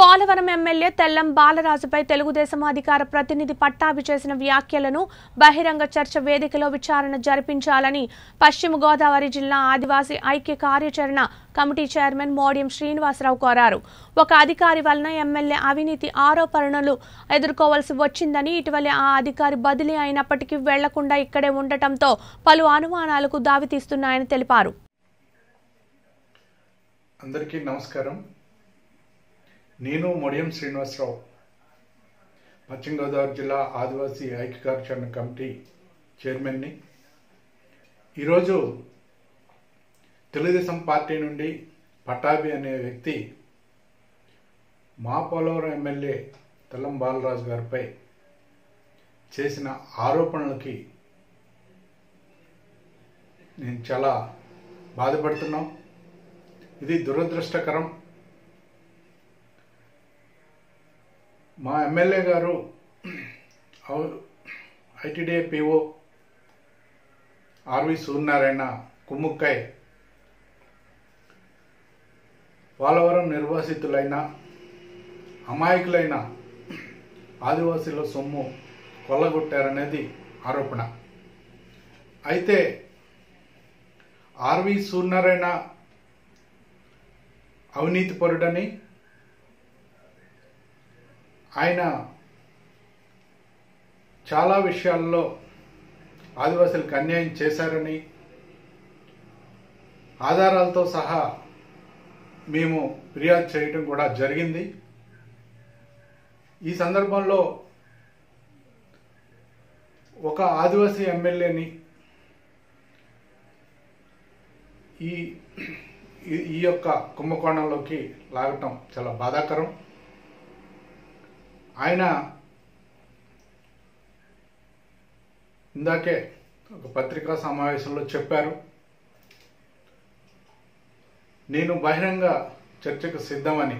Polavaram MLA Tellam బాలరాజుపై తెలుగుదేశం అధికార ప్రతినిధి పట్టాభి చేసిన వ్యాఖ్యలను బహిరంగ చర్చ వేదికలో విచారణ జరిపించాలని పశ్చిమ గోదావరి జిల్లా ఆదివాసీ ఐక్య కార్యాచరణ కమిటీ చైర్మన్ మోడియం శ్రీనివాసరావు కోరారు ఒక అధికారి వలన ఎమ్మెల్యే అవినీతి ఆరోపణలు ఎదుర్కోవాల్సి వచ్చిందని ఇటీవల ఆ అధికారి బదిలీ అయినప్పటికీ వెళ్లకుండా ఇక్కడే ఉండటంతో పలు అనుమానాలకు దావితీస్తున్నాయని తెలిపారు అందరికీ నమస్కారం నేను మొడియం శ్రీనివాసరావు పశ్చిమ గోదావరి జిల్లా ఆదివాసీ ఐక్యకార్యచరణ కమిటీ చైర్మన్ని ఈరోజు తెలుగుదేశం పార్టీ నుండి పటాభి అనే వ్యక్తి మా పోలవరం ఎమ్మెల్యే తెల్లం బాలరాజు గారిపై చేసిన ఆరోపణలకి నేను చాలా బాధపడుతున్నాం ఇది దురదృష్టకరం మా ఎమ్మెల్యే గారు ఐటీడీఏ పిఓ ఆర్వి సూర్యనారాయణ కుమ్ముక్కై పోలవరం నిర్వాసితులైన అమాయకులైన ఆదివాసీల సొమ్ము కొల్లగొట్టారనేది ఆరోపణ అయితే ఆర్వి సూర్యనారాయణ అవినీతిపరుడని ఆయన చాలా విషయాల్లో ఆదివాసులకు అన్యాయం చేశారని ఆధారాలతో సహా మేము ఫిర్యాదు చేయడం కూడా జరిగింది ఈ సందర్భంలో ఒక ఆదివాసీ ఎమ్మెల్యేని ఈ ఈ- ఈ యొక్క కుంభకోణంలోకి లాగటం చాలా బాధాకరం ఆయన ఇందాకే ఒక పత్రికా సమావేశంలో చెప్పారు నేను బహిరంగ చర్చకు సిద్ధమని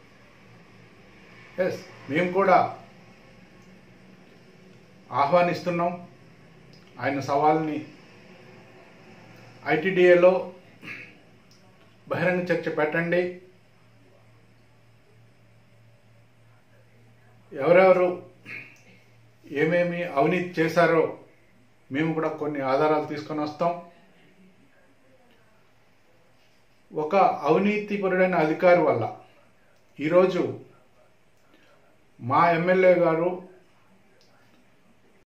ఎస్ మేము కూడా ఆహ్వానిస్తున్నాం ఆయన సవాల్ని ఐటీడీఏలో బహిరంగ చర్చ పెట్టండి ఎవరెవరు ఏమేమి అవినీతి చేశారో మేము కూడా కొన్ని ఆధారాలు తీసుకొని వస్తాం ఒక అవినీతిపరుడైన అధికారి వల్ల ఈరోజు మా ఎమ్మెల్యే గారు